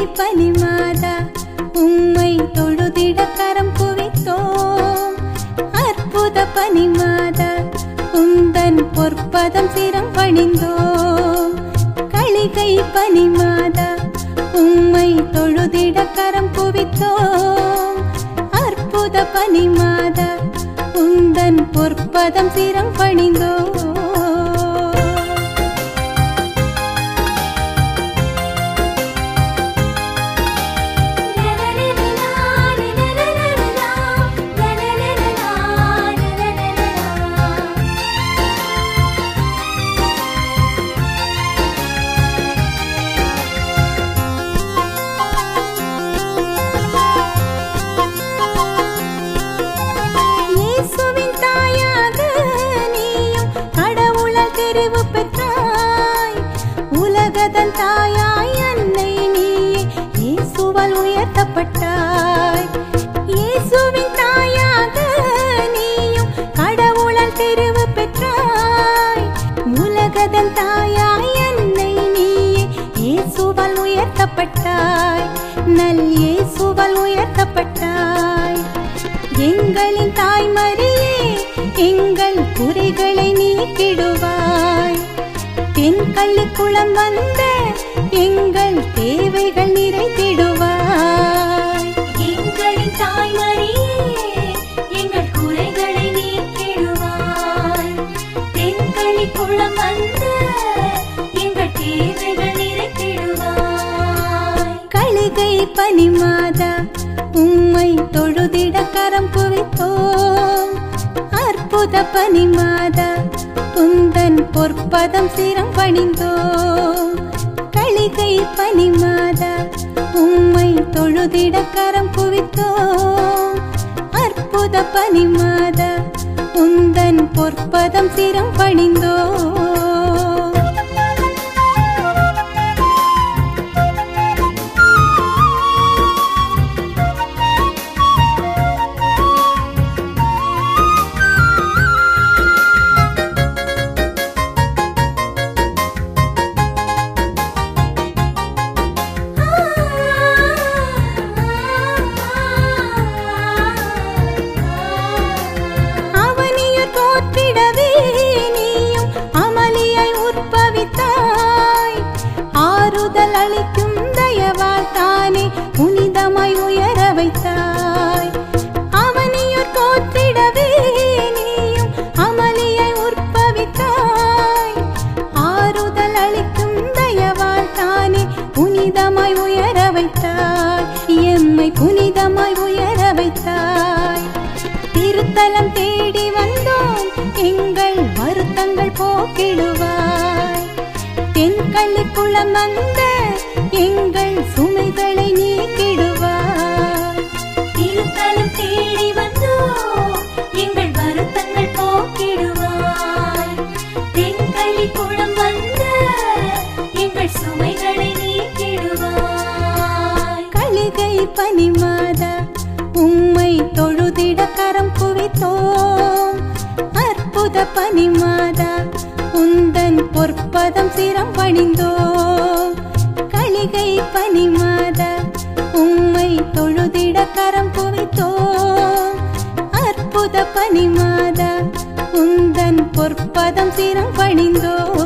பனிமாதா உம்மை தொழுதிட கரம் குவித்தோம் அற்புத பனிமாதா உந்தன் பொற்பதம் சிரம் பணிந்தோம் களிகை பனிமாதா உம்மை தொழுதிட கரம் குவித்தோம் அற்புத பனிமாதா உந்தன் பொற்பதம் சிரம் பணிந்தோம் இயேசுவின் தாயாக நீயும் கடவுளால் தெரிவு பெற்றாய் உலகதன் தாயாய் அன்னை நீயே இயேசுவால் உயர்த்தப்பட்டாய் இயேசுவின் தாயாக நீயும் கடவுளால் தெரிவு பெற்றாய் உலகதன் தாயாய் அன்னை நீயே இயேசுவால் உயர்த்தப்பட்டாய் நல் இயேசுவால் உயர்த்தப்பட்டாய் எங்களின் தாய்மரியே எங்கள் குறைகளை நீக்கிடுவாய் தென்கள்ளி குளம் வந்த எங்கள் தேவைகள் நிறைத்திடுவாய் எங்களின் தாய்மரியே எங்கள் குறைகளை நீக்கிடுவாய் தென்களி குளம் வந்து எங்கள் தேவைகள் நிறைத்திடுவாய் கழுகை பனிமாதா உம்மை தொழுதிட கரம் குவித்தோம் அற்புத பனிமாதா உந்தன் பொற்பதம் சிரம் பணிந்தோம் களிகை பனிமாதா உம்மை தொழுதிட கரம் குவித்தோம் அற்புத பனிமாதா உந்தன் பொற்பதம் சிரம் பணிந்தோம் அவனியர் தோற்றிடவே நீயும் அமளியை உற்பவித்தாய் ஆறுதல் அளிக்கும் தயவால் தானே புனிதமாய் உயர வைத்தாய் அவனியர் தோற்றிடவே நீயும் அமளியை உற்பவித்தாய் ஆறுதல் அளிக்கும் தயவால் தானே புனிதமாய் உயர வைத்தாய் எம்மை புனிதமாய் உயர வைத்தாய் திருத்தலம் தேடி வந்தோம் எங்கள் வருத்தங்கள் போக்கிடுவாய் தென்கள்ளி குளம் வந்த எங்கள் சுமைகளை நீக்கிடுவாய் திருத்தலம் தேடி வந்தோம் எங்கள் வருத்தங்கள் போக்கிடுவாய் தென்களி குளம் வந்து எங்கள் சுமைகளை நீக்கிடுவாய் கழுகை பனிமாதா உம்மை தொழுதிட கரம் குவித்தோம் அற்புத பனிமாதா உந்தன் பொற்பதம் சிரம் பணிந்தோம் களிகை பனிமாதா உம்மை தொழுதிட கரம் குவித்தோம் அற்புத பனிமாதா உந்தன் பொற்பதம் சிரம் பணிந்தோம்